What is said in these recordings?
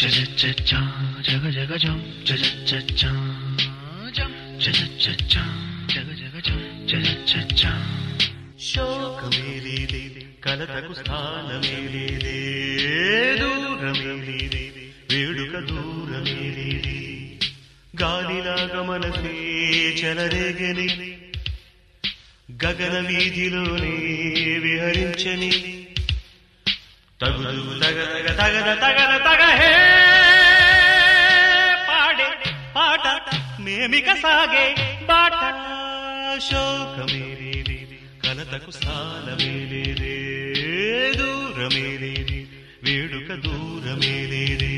చచచచా జగ జగ జం చచచచా జం చచచచా జగ జగ జం చచచచా శోకమేలేదే కలతకు స్థానమేలేదే దూరమేలేదే వేడుక దూరమేలేదే గాలిలాగ మనసే చెలరేగని గగన వీధిలోనే విహరించని తగుదు తగదగ తగద తగద తగ హే పాడే పాట మేమిక సాగే బాట శోకమేలేదే కలతకు స్థానమేలేదే దూరమేలేదే వేడుక దూరమేలేదే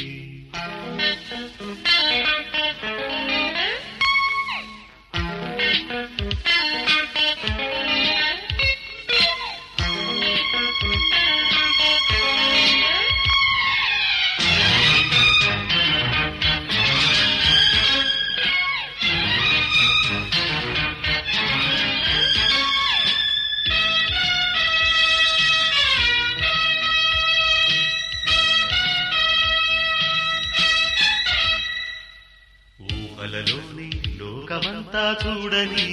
ఊహలలోని లోకమంతా చూడని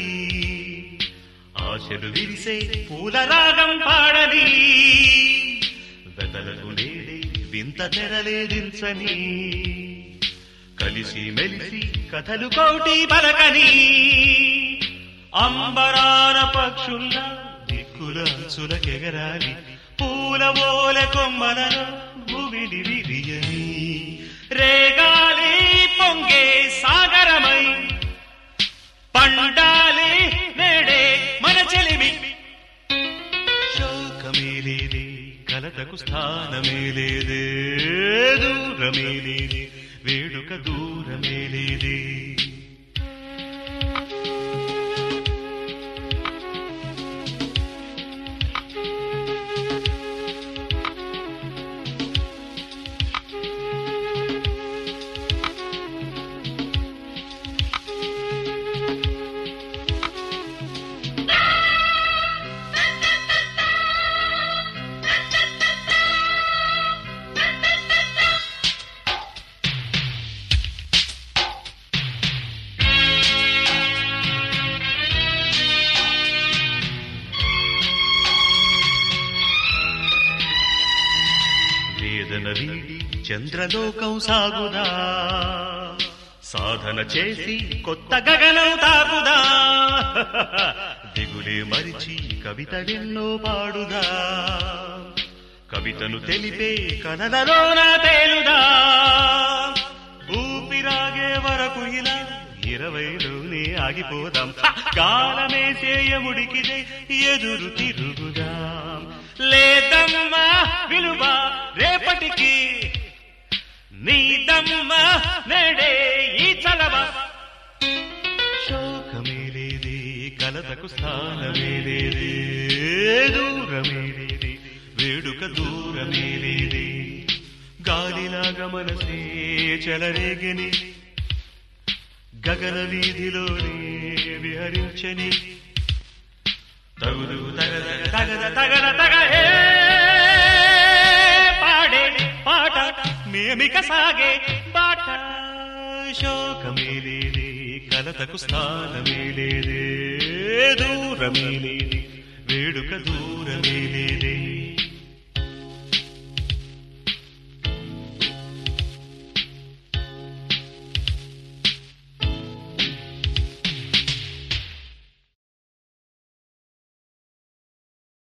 ఆశలు విరిసే పూల రాగం పాడని వెతలకు నేడే వింత తెరలేదించని కలిసి మెలిసి కథలు కోటి పలకని అంబరాన పక్షుల్లా దిక్కుల అంచులకెగరాలి పూల ఓల కొమ్మలలో భూమిని విరియని రేగాలి పొంగే సాగరమై పండాలి నేడే మన చెలిమి శోకమేలేదే కలతకు స్థానమేలేదే దూరమేలేదే వేడుక దూరమేలేదే వేదన వీడి చంద్రలోకం సాగుదా సాధన చేసి కొత్త గగనం తాగుదా దిగులే మరిచి కవితలెన్నో పాడుదా కవితను తెలిపే కనలలోన తేలుదా ఊపిరాగే వరకు ఇలా ఇరవైలోనే ఆగిపోదాం హ! గాలమేసేయముడికిదే ఎదురు తిరుగుదాం లేదమ్మా విలువ రేపటికి నీదమ్మ నేడే ఈ చలవ శోకమేలేదే కలతకు స్థానమేలేదే దూరమేలేదే వేడుక దూరమేలేదే గాలిలాగ మనసే చెలరేగని గగన వీధిలోనే విహరించని తగుదు తగద తగద తగద తగ హే పాడే పాట మేమిక సాగే బాట శోకమేలేదే కలతకు స్థానమేలేదే దూరమేలేదే వేడుక దూరమేలేదే